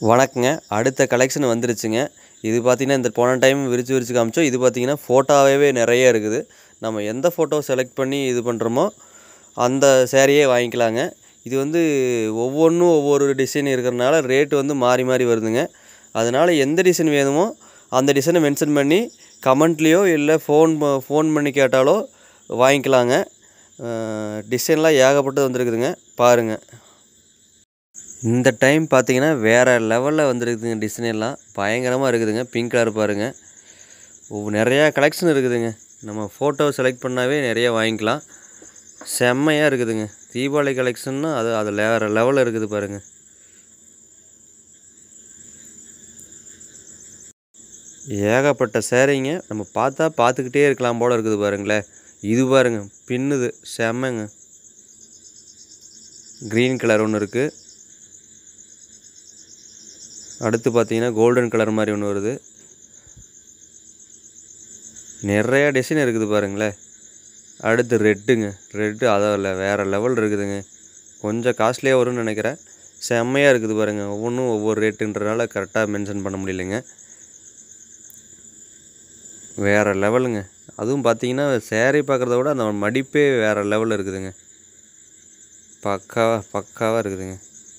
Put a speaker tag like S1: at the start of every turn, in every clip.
S1: வணக்கங்க அடுத்த கலெக்ஷன் வந்துருச்சுங்க இது பார்த்தீங்கன்னா இந்த போன டைம் விரிச்சு விரிச்சு காமிச்சோம் இது பார்த்தீங்கன்னா ஃபோட்டோவே நிறைய இருக்குது நம்ம எந்த ஃபோட்டோ செலக்ட் பண்ணி இது பண்ணுறோமோ அந்த சேரீயே வாங்கிக்கலாங்க இது வந்து ஒவ்வொன்றும் ஒவ்வொரு டிசைன் இருக்கிறனால ரேட்டு வந்து மாறி மாறி வருதுங்க அதனால் எந்த டிசைன் வேணுமோ அந்த டிசைனை மென்ஷன் பண்ணி கமெண்ட்லேயோ இல்லை ஃபோன் ஃபோன் பண்ணி கேட்டாலோ வாங்கிக்கலாங்க டிசைன்லாம் ஏகப்பட்டது வந்துருக்குதுங்க பாருங்கள் இந்த டைம் பார்த்தீங்கன்னா வேறு லெவலில் வந்துருக்குதுங்க டிசைன் எல்லாம் பயங்கரமாக இருக்குதுங்க பிங்க் கலர் பாருங்கள் ஒவ்வொரு நிறையா கலெக்ஷன் இருக்குதுங்க நம்ம ஃபோட்டோ செலக்ட் பண்ணாவே நிறைய வாங்கிக்கலாம் செம்மையாக இருக்குதுங்க தீபாவளி கலெக்ஷன்னா அது அது வேறு லெவலில் இருக்குது பாருங்கள் ஏகப்பட்ட சேரீங்க நம்ம பார்த்தா பார்த்துக்கிட்டே இருக்கலாம் போல் இருக்குது பாருங்களேன் இது பாருங்க பின்னுது செம்மங்க க்ரீன் கலர் ஒன்று இருக்குது அடுத்து பார்த்தீங்கன்னா கோல்டன் கலர் மாதிரி ஒன்று வருது நிறையா டிசைன் இருக்குது பாருங்களேன் அடுத்து ரெட்டுங்க ரெட்டு அதில் வேறு லெவல் இருக்குதுங்க கொஞ்சம் காஸ்ட்லியாக வரும்னு நினைக்கிறேன் செம்மையாக இருக்குது பாருங்கள் ஒவ்வொன்றும் ஒவ்வொரு ரேட்டுன்றனால கரெக்டாக மென்ஷன் பண்ண முடியலைங்க வேறு லெவலுங்க அதுவும் பார்த்தீங்கன்னா சேரீ பார்க்குறத விட அந்த மடிப்பே வேறு லெவலில் இருக்குதுங்க பக்காவாக பக்காவாக இருக்குதுங்க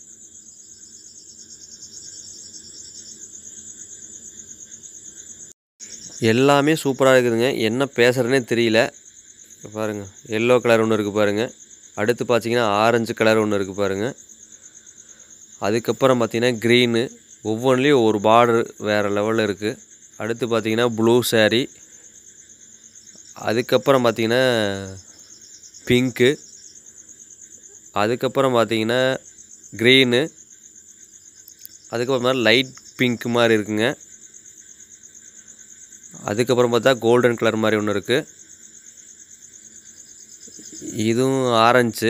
S1: எல்லாமே சூப்பராக இருக்குதுங்க என்ன பேசுகிறேனே தெரியல பாருங்கள் எல்லோ கலர் ஒன்று இருக்குது பாருங்கள் அடுத்து பார்த்தீங்கன்னா ஆரஞ்சு கலர் ஒன்று இருக்குது பாருங்கள் அதுக்கப்புறம் பார்த்தீங்கன்னா க்ரீனு ஒவ்வொன்றுலேயும் ஒரு பார்டர் வேறு லெவலில் இருக்குது அடுத்து பார்த்தீங்கன்னா ப்ளூ saree அதுக்கப்புறம் பார்த்தீங்கன்னா பிங்க்கு அதுக்கப்புறம் பார்த்தீங்கன்னா க்ரீனு அதுக்கப்புறமா லைட் பிங்க் மாதிரி இருக்குங்க அதுக்கப்புறம் பார்த்தா கோல்டன் கலர் மாதிரி ஒன்று இருக்குது இதுவும் ஆரஞ்சு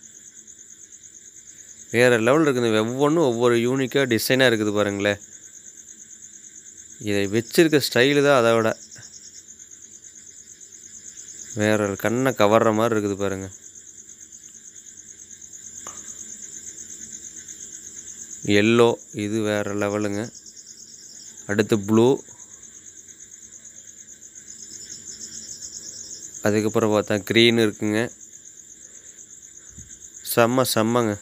S1: வேறு லெவலில் இருக்குது ஒவ்வொன்றும் ஒவ்வொரு யூனிக்காக டிசைனாக இருக்குது பாருங்களேன் இதை வச்சிருக்க ஸ்டைலு தான் அதை விட வேற கண்ணை கவர்ற மாதிரி இருக்குது பாருங்க எல்லோ இது வேறு லெவலுங்க அடுத்து ப்ளூ அதுக்கப்புறம் பார்த்தா க்ரீன் இருக்குங்க செம்ம செம்மங்க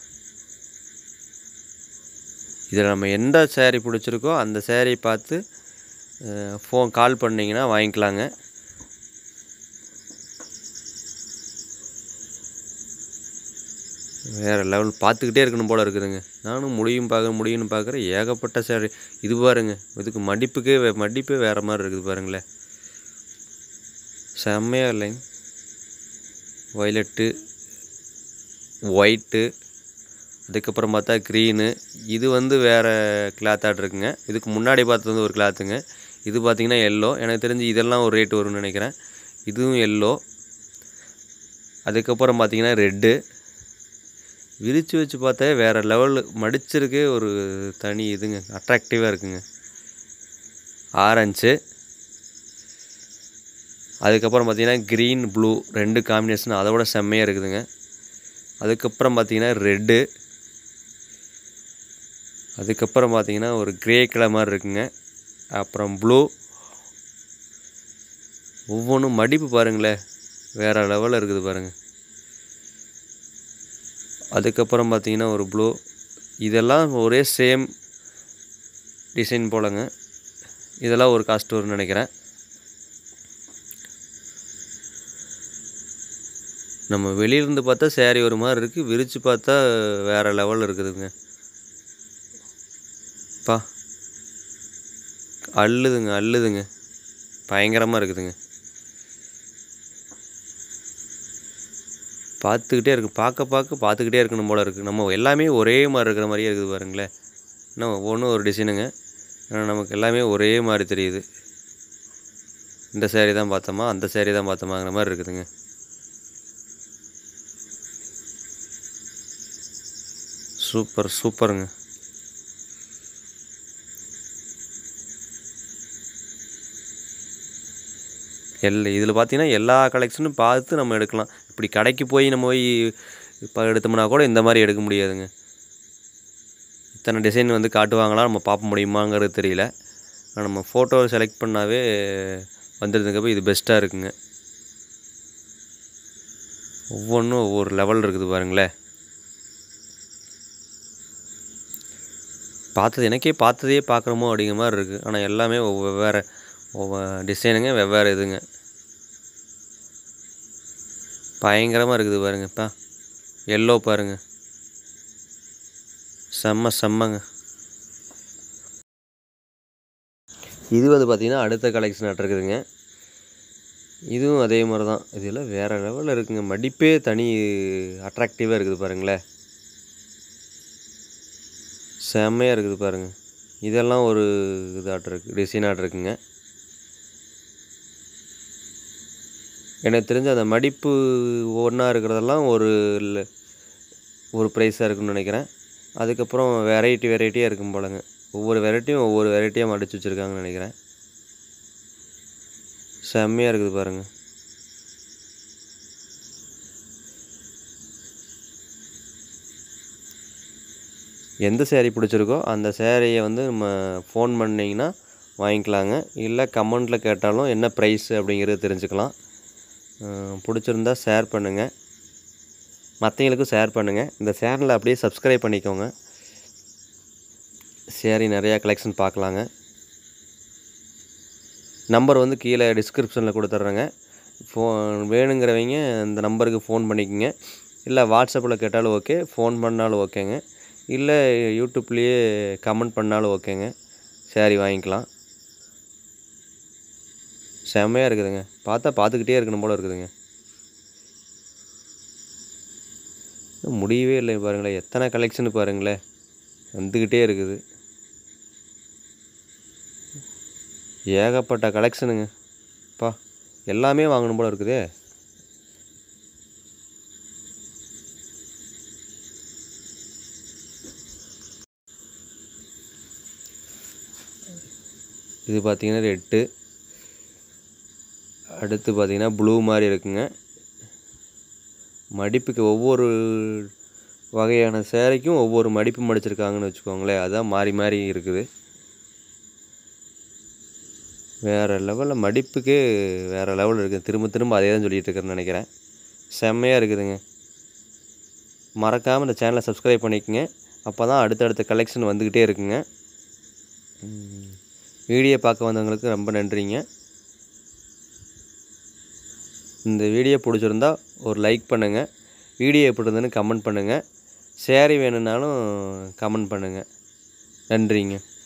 S1: இதில் நம்ம எந்த சேரீ பிடிச்சிருக்கோ அந்த சேரீ பார்த்து ஃபோன் கால் பண்ணிங்கன்னா வாங்கிக்கலாங்க வேறு லெவல் பார்த்துக்கிட்டே இருக்கணும் போல் இருக்குதுங்க நானும் முடியும் பார்க்க முடியும்னு பார்க்குறேன் ஏகப்பட்ட சேரீ இது பாருங்க இதுக்கு மடிப்புக்கே வே- மடிப்பே வேறு மாதிரி இருக்குது பாருங்களேன் செம்மையாக இல்லைங்க வயலட்டு ஒயிட்டு அதுக்கப்புறம் பார்த்தா க்ரீனு இது வந்து வேறு கிளாத்தாட் இருக்குங்க இதுக்கு முன்னாடி பார்த்தது வந்து ஒரு கிளாத்துங்க இது பார்த்தீங்கன்னா எல்லோ எனக்கு தெரிஞ்சு இதெல்லாம் ஒரு ரேட் வரும்னு நினைக்கிறேன் இதுவும் எல்லோ அதுக்கப்புறம் பார்த்தீங்கன்னா ரெட்டு விரித்து வச்சு பார்த்தா வேறு லெவல் மடிச்சிருக்கே ஒரு தனி இதுங்க அட்ராக்டிவாக இருக்குங்க ஆரஞ்சு அதுக்கப்புறம் பார்த்தீங்கன்னா க்ரீன் ப்ளூ ரெண்டு காம்பினேஷன் அதை விட செம்மையாக இருக்குதுங்க அதுக்கப்புறம் பார்த்தீங்கன்னா ரெட்டு அதுக்கப்புறம் பார்த்தீங்கன்னா ஒரு கிரே கலர் மாதிரி இருக்குங்க அப்புறம் ப்ளூ ஒவ்வொன்றும் மடிப்பு பாருங்களேன் வேறு லெவலில் இருக்குது பாருங்கள் அதுக்கப்புறம் பார்த்தீங்கன்னா ஒரு ப்ளூ இதெல்லாம் ஒரே சேம் டிசைன் போலங்க இதெல்லாம் ஒரு காஸ்ட் வரும்னு நினைக்கிறேன் நம்ம வெளியிலேருந்து பார்த்தா சேரீ ஒரு மாதிரி இருக்குது விரித்து பார்த்தா வேறு லெவலில் இருக்குதுங்க பா அள்ளுதுங்க அள்ளுதுங்க பயங்கரமாக இருக்குதுங்க பார்த்துக்கிட்டே இருக்கு பார்க்க பார்க்க பார்த்துக்கிட்டே இருக்கணும் போல் இருக்குது நம்ம எல்லாமே ஒரே மாதிரி இருக்கிற மாதிரியே இருக்குது பாருங்களேன் இன்னும் ஒவ்வொன்றும் ஒரு டிசைனுங்க ஆனால் நமக்கு எல்லாமே ஒரே மாதிரி தெரியுது இந்த சேரீ தான் பார்த்தோமா அந்த சேரீ தான் பார்த்தோமாங்கிற மாதிரி இருக்குதுங்க சூப்பர் சூப்பருங்க எல் இதில் பார்த்தீங்கன்னா எல்லா கலெக்ஷனும் பார்த்து நம்ம எடுக்கலாம் இப்படி கடைக்கு போய் நம்ம போய் இப்போ எடுத்தோம்னா கூட இந்த மாதிரி எடுக்க முடியாதுங்க இத்தனை டிசைன் வந்து காட்டுவாங்களா நம்ம பார்க்க முடியுமாங்கிறது தெரியல ஆனா நம்ம ஃபோட்டோ செலக்ட் பண்ணாவே வந்துடுதுங்கப்போ இது பெஸ்ட்டாக இருக்குங்க ஒவ்வொன்றும் ஒவ்வொரு லெவல் இருக்குது பாருங்களேன் பார்த்தது எனக்கே பார்த்ததே பார்க்குறோமோ அப்படிங்கிற மாதிரி இருக்குது ஆனால் எல்லாமே ஒவ்வொரு வெவ்வேறு ஒவ்வொரு டிசைனுங்க வெவ்வேறு இதுங்க பயங்கரமாக இருக்குது பாருங்கப்பா எல்லோ பாருங்க செம்ம செம்மங்க இது வந்து பார்த்திங்கன்னா அடுத்த கலெக்ஷன் இருக்குதுங்க இதுவும் அதே மாதிரி தான் இதெல்லாம் வேறு லெவலில் இருக்குங்க மடிப்பே தனி அட்ராக்டிவாக இருக்குது பாருங்களேன் செம்மையாக இருக்குது பாருங்கள் இதெல்லாம் ஒரு இதாட்டு இருக்கு டிசைனாட்டு இருக்குங்க எனக்கு தெரிஞ்ச அந்த மடிப்பு ஒன்றா இருக்கிறதெல்லாம் ஒரு ல- ஒரு ப்ரைஸாக இருக்குன்னு நினைக்கிறேன் அதுக்கப்புறம் வெரைட்டி வெரைட்டியாக இருக்கும் போலங்க ஒவ்வொரு வெரைட்டியும் ஒவ்வொரு வெரைட்டியாக மடிச்சு வச்சுருக்காங்கன்னு நினைக்கிறேன் செம்மையாக இருக்குது பாருங்கள் எந்த சேரீ பிடிச்சிருக்கோ அந்த சேரீயை வந்து நம்ம ஃபோன் பண்ணிங்கன்னா வாங்கிக்கலாங்க இல்லை கமெண்ட்டில் கேட்டாலும் என்ன ப்ரைஸ் அப்படிங்கிறது தெரிஞ்சுக்கலாம் அஹ் பிடிச்சிருந்தா ஷேர் பண்ணுங்கள் மற்றவங்களுக்கும் ஷேர் பண்ணுங்கள் இந்த சேனலை அப்படியே சப்ஸ்கிரைப் பண்ணிக்கோங்க சேரீ நிறையா கலெக்ஷன் பார்க்கலாங்க நம்பர் வந்து கீழே டிஸ்கிரிப்ஷனில் கொடுத்துட்றேங்க ஃபோன் வேணுங்கிறவங்க இந்த நம்பருக்கு ஃபோன் பண்ணிக்கோங்க இல்லை வாட்ஸ்அப்பில் கேட்டாலும் ஓகே ஃபோன் பண்ணாலும் ஓகேங்க இல்லை யூடியூப்லேயே கமெண்ட் பண்ணாலும் ஓகேங்க சரி வாங்கிக்கலாம் செம்மையாக இருக்குதுங்க பார்த்தா பார்த்துக்கிட்டே இருக்கணும் போல் இருக்குதுங்க இன்னும் முடியவே இல்லை பாருங்களேன் எத்தனை கலெக்ஷன் பாருங்களேன் வந்துக்கிட்டே இருக்குது ஏகப்பட்ட கலெக்ஷனுங்க பா எல்லாமே வாங்கணும் போல இருக்குதே இது பார்த்தீங்கன்னா ரெட்டு அடுத்து பார்த்தீங்கன்னா ப்ளூ மாதிரி இருக்குங்க மடிப்புக்கு ஒவ்வொரு வகையான சேலைக்கும் ஒவ்வொரு மடிப்பு மடிச்சிருக்காங்கன்னு வச்சுக்கோங்களேன் அதான் மாறி மாறி இருக்குது வேறு லெவலில் மடிப்புக்கே வேறு லெவல் இருக்குது திரும்ப திரும்ப அதே தான் சொல்லிகிட்டு இருக்கிறேன்னு நினைக்கிறேன் செம்மையாக இருக்குதுங்க மறக்காமல் இந்த சேனலை சப்ஸ்கிரைப் பண்ணிக்கங்க அப்போ தான் அடுத்தடுத்த கலெக்ஷன் வந்துக்கிட்டே இருக்குங்க ம், வீடியோ பார்க்க வந்தவங்களுக்கு ரொம்ப நன்றிங்க இந்த வீடியோ பிடிச்சிருந்தா ஒரு லைக் பண்ணுங்கள் வீடியோ எப்படி இருந்ததுன்னு கமெண்ட் பண்ணுங்கள் சேரீ வேணும்னாலும் கமெண்ட் பண்ணுங்கள் நன்றிங்க